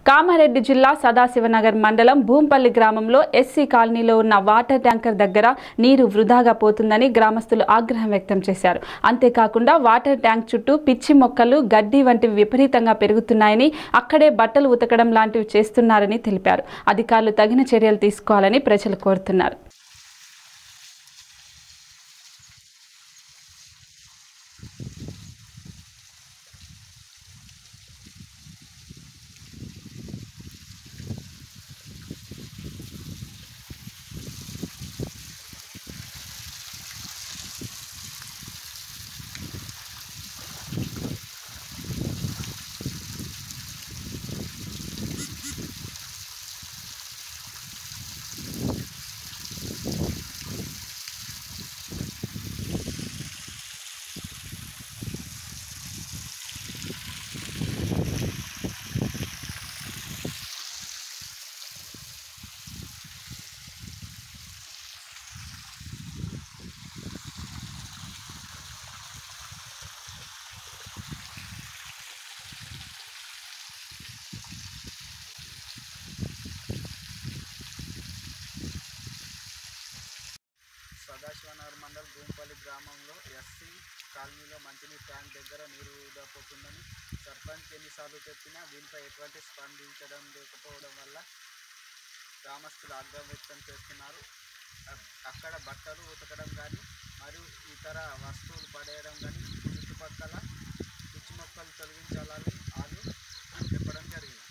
కామారెడ్డి జిల్లా సదాశివనగర్ మండలం భూంపల్లి గ్రామంలో ఎస్సీ కాలనీలో ఉన్న వాటర్ ట్యాంకర్ దగ్గర నీరు వృధాగా పోతుందని గ్రామస్తులు ఆగ్రహం వ్యక్తం చేశారు అంతేకాకుండా వాటర్ ట్యాంక్ చుట్టూ పిచ్చి మొక్కలు గడ్డి వంటివి విపరీతంగా పెరుగుతున్నాయని అక్కడే బట్టలు ఉతకడం లాంటివి చేస్తున్నారని తెలిపారు అధికారులు తగిన చర్యలు తీసుకోవాలని ప్రజలు కోరుతున్నారు సదాశివనగర్ మండల్ భూంపల్లి గ్రామంలో ఎస్సీ కాలనీలో మంచినీరు ట్యాంక్ దగ్గర నీరు ఊడిపోతుందని సర్పంచ్ ఎన్నిసార్లు చెప్పినా దీనిపై ఎటువంటి స్పందించడం లేకపోవడం వల్ల గ్రామస్తులు ఆగ్రహం వ్యక్తం చేస్తున్నారు అక్- అక్కడ బట్టలు ఉతకడం కానీ మరియు ఇతర వస్తువులు పడేయడం కానీ చుట్టుపక్కల పిచ్చి మొక్కలు తొలగించాలని వాళ్ళు చెప్పడం జరిగింది